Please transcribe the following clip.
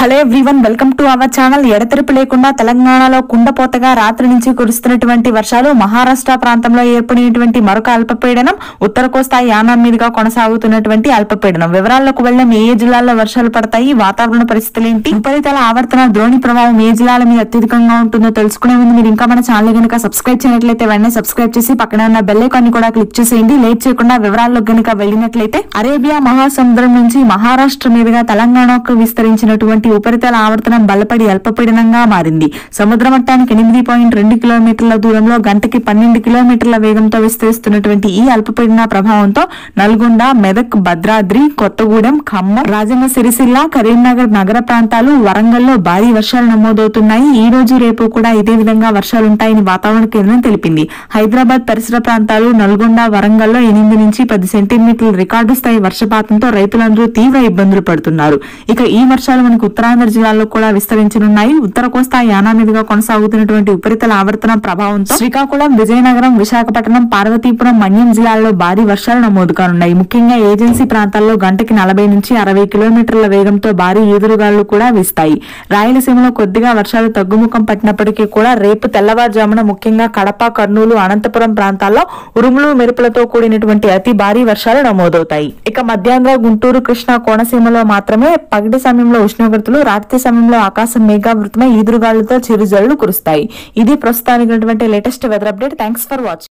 hello everyone welcome to our channel ఎడతెరిపి లేకుండా తెలంగాణలో కుండపోతగా రాత్రి నుంచి కురుస్తున్నటువంటి వర్షాలు మహారాష్ట్ర ప్రాంతంలో ఏర్పడినటువంటి మరొక అల్పపీడనం ఉత్తర కోస్తా యానాం మీదుగా కొనసాగుతున్నటువంటి అల్పపీడనం వివరాల్లోకి వెళ్ళాం ఏ ఏ జిల్లాల్లో వర్షాలు పడతాయి వాతావరణ పరిస్థితులు ఏంటి ఉపరితల ఆవర్తన ద్రోణి ప్రభావం ఏ జిల్లాల మీద అత్యధికంగా ఉంటుందో తెలుసుకునే ముందు మీరు ఇంకా మన ఛానల్ కనుక సబ్స్క్రైబ్ చేయనట్లయితే వెంటనే సబ్స్క్రైబ్ చేసి పక్కన ఉన్న బెల్ ఐకాన్ ని కూడా క్లిక్ చేసేయండి లేట్ చేయకుండా వివరాల్లో గనుక వెళ్ళినట్లయితే అరేబియా మహాసముద్రం నుంచి మహారాష్ట్ర మీదుగా తెలంగాణకు విస్తరించినటువంటి ఉపరితల ఆవర్తనం బలపడి అల్పపీడనంగా మారింది సముద్ర మట్టానికి ఎనిమిది పాయింట్ రెండు కిలోమీటర్ల దూరంలో గంటకి పన్నెండు కిలోమీటర్ల వేగంతో విస్తరిస్తున్నటువంటి ఈ అల్పపీడన ప్రభావంతో నల్గొండ మెదక్ భద్రాద్రి కొత్తగూడెం ఖమ్మం రాజన్న సిరిసిల్ల కరీంనగర్ నగర ప్రాంతాలు వరంగల్లో భారీ వర్షాలు నమోదవుతున్నాయి ఈ రోజు రేపు కూడా ఇదే విధంగా వర్షాలు ఉంటాయని వాతావరణ కేంద్రం తెలిపింది హైదరాబాద్ పరిసర ప్రాంతాలు నల్గొండ వరంగల్లో ఎనిమిది నుంచి పది సెంటీమీటర్ల రికార్డు స్థాయి వర్షపాతంతో రైతులందరూ తీవ్ర ఇబ్బందులు పడుతున్నారు ఇక ఈ వర్షాలు మనకు ఉత్తరాంధ్ర జిల్లాల్లో కూడా విస్తరించనున్నాయి ఉత్తర కోస్తా యానా మీదుగా కొనసాగుతున్నటువంటి ఉపరితల ఆవర్తనం ప్రభావంతో శ్రీకాకుళం విజయనగరం విశాఖపట్నం పార్వతీపురం మన్యం జిల్లాల్లో భారీ వర్షాలు నమోదు కానున్నాయి ముఖ్యంగా ఏజెన్సీ ప్రాంతాల్లో గంటకి నలభై నుంచి అరవై కిలోమీటర్ల వేగంతో భారీ ఈదురుగాలు కూడా వీస్తాయి రాయలసీమలో కొద్దిగా వర్షాలు తగ్గుముఖం పట్టినప్పటికీ కూడా రేపు తెల్లవారుజామున ముఖ్యంగా కడప కర్నూలు అనంతపురం ప్రాంతాల్లో ఉరుములు మెరుపులతో కూడినటువంటి అతి భారీ వర్షాలు నమోదవుతాయి ఇక మధ్యాంధ్ర గుంటూరు కృష్ణా కోనసీమలో మాత్రమే పగటి సమయంలో ఉష్ణోగ్రతలు రాత్రి సమయంలో ఆకాశం మేఘావృతమై ఈదురుగాలులతో చిరుజల్లు కురుస్తాయి ఇది ప్రస్తుతానికి latest weather update thanks for watching